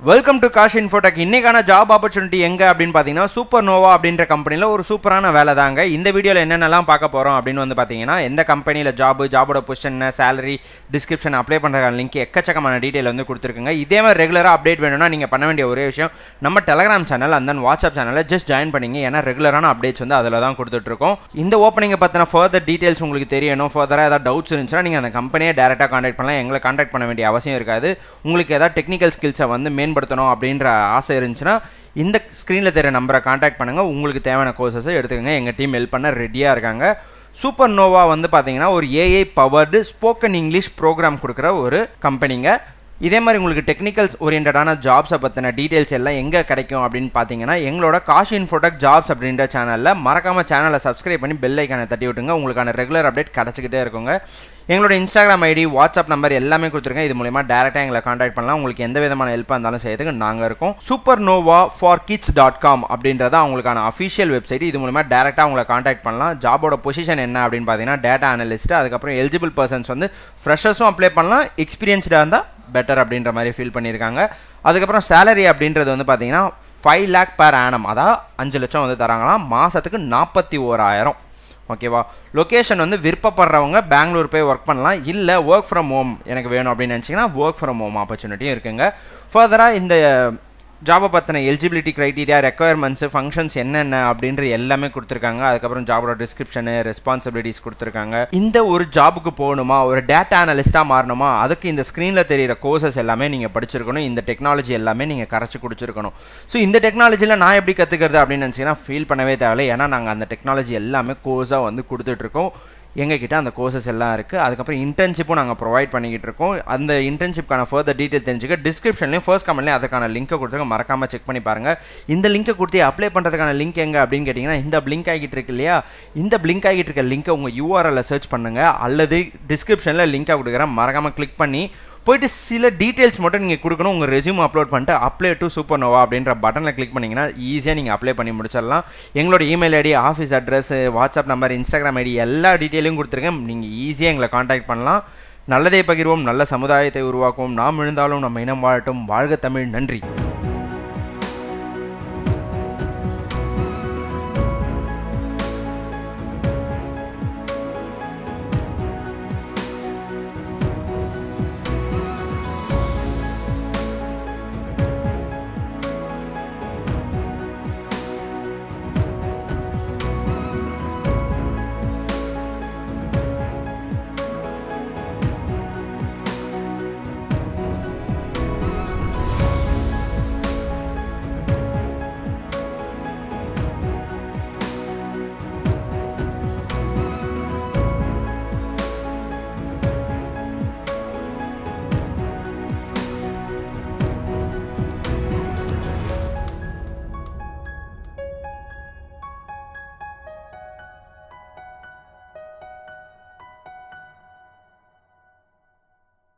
welcome to Kash Infotech இன்னைக்கான job opportunity எங்க அப்படின்னு பார்த்தீங்கன்னா சூப்பர் நோவா அப்படின்ற கம்பெனியில் ஒரு சூப்பரான வேலை தாங்க இந்த வீடியோவில் என்னென்னலாம் பார்க்க போகிறோம் அப்படின்னு வந்து பார்த்தீங்கன்னா எந்த கம்பெனியில் ஜாப் ஜாபோட பொசிஷன் சேலரி டிஸ்கிரிப்ஷன் அப்ளை பண்ணுறதுக்கான லிங்க் எக்கச்சக்கமான டீட்டெயில் வந்து கொடுத்துருக்குங்க இதே மாதிரி ரெகுலராக அப்டேட் வேணும்னா நீங்கள் பண்ண வேண்டிய ஒரே விஷயம் நம்ம டெலகிராம் சேனல் அந்த வாட்ஸ்அப் சேனலில் ஜஸ்ட் ஜாயின் பண்ணிங்க ஏன்னா ரெகுலரான அப்டேட்ஸ் வந்து அதில் தான் கொடுத்துட்ருக்கோம் இந்த ஓப்பனிங்கை பற்றின ஃபர்தர் டீட்டெயில்ஸ் உங்களுக்கு தெரியணும் ஃபர்தராக ஏதாவது டவுட்ஸ் இருந்துச்சுன்னா நீங்கள் அந்த கம்பெனியை டேரெக்டாக காண்டாக்ட் பண்ணலாம் எங்களை காண்டாக்ட் பண்ண வேண்டிய அவசியம் இருக்காது உங்களுக்கு ஏதாவது டெக்னிக்கல் ஸ்கில்ஸை வந்து மேம்படுத்தணும் அப்படின்ற ஆசை இருந்துச்சுன்னா இந்த ஸ்க்ரீனில் தெரிய நம்பரை காண்டாக்ட் பண்ணுங்கள் உங்களுக்கு தேவையான கோர்சஸை எடுத்துக்கோங்க எங்கள் டீம் ஹெல்ப் பண்ண ரெடியாக இருக்காங்க சூப்பர் நோவா வந்து பார்த்தீங்கன்னா ஒரு AI powered spoken English program கொடுக்குற ஒரு கம்பெனிங்க இதே மாதிரி உங்களுக்கு டெக்னிக்கல்ஸ் ஓரியன்டான ஜாப்ஸை பற்றின டீட்டெயில்ஸ் எல்லாம் எங்கே கிடைக்கும் அப்படின்னு பார்த்தீங்கன்னா எங்களோட காஷ் இன்ஃபோடெக் ஜாப்ஸ் அப்படின்ற சேனலில் மறக்காமல் சேனலை சப்ஸ்கிரைப் பண்ணி பெல் ஐக்கானை தட்டி விட்டுங்க உங்களுக்கான ரெகுலர் அப்டேட் கிடச்சிக்கிட்டே இருக்குங்க எங்களோட இன்ஸ்டாகிராம் ஐடி வாட்ஸ்அப் நம்பர் எல்லாமே கொடுத்துருக்கேன் இது மூலயமா டேரெக்டாக எங்களை காண்டாக்ட் பண்ணலாம் உங்களுக்கு எந்த விதமான ஹெல்ப்பாக இருந்தாலும் செய்யறதுக்கு நாங்கள் இருக்கோம் super Nova for kids dot com அப்படின்றத அவங்களுக்கான அஃபிஷியல் வெப்சைட் இது மூலமா டேரெக்டாக உங்களை காண்டாக்ட் பண்ணலாம் ஜாபோட பொசிஷன் என்ன அப்படின்னு பார்த்தீங்கன்னா டேட்டா அனலிஸ்ட் அதுக்கப்புறம் எலிஜிபிள் பர்சன்ஸ் வந்து ஃப்ரெஷர்ஸும் அப்ளை பண்ணலாம் எக்ஸ்பீரியன்ஸ்டாக இருந்தால் பெட்டர் அப்படின்ற மாதிரி ஃபீல் பண்ணியிருக்காங்க அதுக்கப்புறம் சேலரி அப்படின்றது வந்து பார்த்தீங்கன்னா ஃபைவ் லேக் per ஆனம் அதாவது அஞ்சு லட்சம் வந்து தராங்களாம் மாதத்துக்கு நாற்பத்தி ஓராயிரம் ஓகேவா லொக்கேஷன் வந்து விருப்பப்படுறவங்க பெங்களூர் போய் ஒர்க் பண்ணலாம் இல்லை ஒர்க் ஃப்ரம் ஹோம் எனக்கு வேணும் அப்படின்னு நினச்சிங்கன்னா ஒர்க் ஃப்ரம் ஹோம் ஆப்பர்ச்சுனிட்டியும் இருக்குங்க ஃபர்தராக இந்த ஜாபை பற்றின எலிஜிபிலிட்டி க்ரைட்டீரியா ரெக்குயர்மெண்ட்ஸு ஃபங்க்ஷன்ஸ் என்னென்ன அப்படின்ற எல்லாமே கொடுத்துருக்காங்க அதுக்கப்புறம் ஜாபோட டிஸ்கிரிப்ஷனு ரெஸ்பான்சிபிலிட்டிஸ் கொடுத்துருக்காங்க இந்த ஒரு ஜாபுக்கு போகணுமா ஒரு டேட்டா அனலிஸ்ட்டாக மாறணுமா அதுக்கு இந்த ஸ்க்ரீனில் தெரியிற கோர்சஸ் எல்லாமே நீங்கள் படிச்சிருக்கணும் இந்த டெக்னாலஜி எல்லாமே நீங்கள் கரைச்சி குடிச்சிருக்கணும் ஸோ இந்த டெக்னாலஜியில் நான் எப்படி கற்றுக்கிறது அப்படின்னு நினச்சிங்கன்னா ஃபீல் பண்ணவே தேவையில்லை ஏன்னா நாங்கள் அந்த டெக்னாலஜி எல்லாமே கோர்ஸாக வந்து கொடுத்துட்ருக்கோம் எங்ககிட்ட அந்த கோர்சஸ் எல்லாம் இருக்குது அதுக்கப்புறம் இன்டர்ன்ஷிப்பும் நாங்கள் ப்ரொவைட் பண்ணிக்கிட்டு இருக்கோம் அந்த இன்டர்ன்ஷிப்கான ஃபர்தர் டீட்டெயில் தெரிஞ்சுக்க டிஸ்கிரிப்ஷன்லேயும் ஃபர்ஸ்ட் கமெண்ட்லேயும் அதுக்கான லிங்க்கை கொடுத்துருக்க மறக்காமல் செக் பண்ணி பாருங்கள் இந்த லிங்க்கை கொடுத்து அப்ளை பண்ணுறதுக்கான லிங்க் எங்கே அப்படின்னு கேட்டிங்கன்னா இந்த பிளிங்க் ஆகிட்டு இருக்கு இல்லையா இந்த பிளிங்க் ஆகிட்டு இருக்க லிங்க்கை உங்கள் யூஆர்எல்ல சர்ச் பண்ணுங்கள் அல்லது டிஸ்கிரிப்ஷனில் லிங்காக கொடுக்குறேன் மறக்காமல் கிளிக் பண்ணி போயிட்டு சில டீட்டெயில்ஸ் மட்டும் நீங்கள் கொடுக்கணும் உங்கள் ரெஸ்யூம் அப்லோட் பண்ணிட்டு அப்ளை டு சூப்பர் நோவா அப்படின்ற பட்டனில் கிளிக் பண்ணிங்கன்னா ஈஸியாக நீங்கள் அப்ளை பண்ணி முடிச்சிடலாம் எங்களோட email ID office address WhatsApp number Instagram ID எல்லா டீட்டெயிலையும் கொடுத்துருக்கேன் நீங்கள் ஈஸியாக எங்களை காண்டாக்ட் பண்ணலாம் நல்லதே பகிர்வோம் நல்ல சமுதாயத்தை உருவாக்குவோம் நாம் எழுந்தாலும் நம்ம இனம் வாழட்டும் வாழ்க தமிழ் நன்றி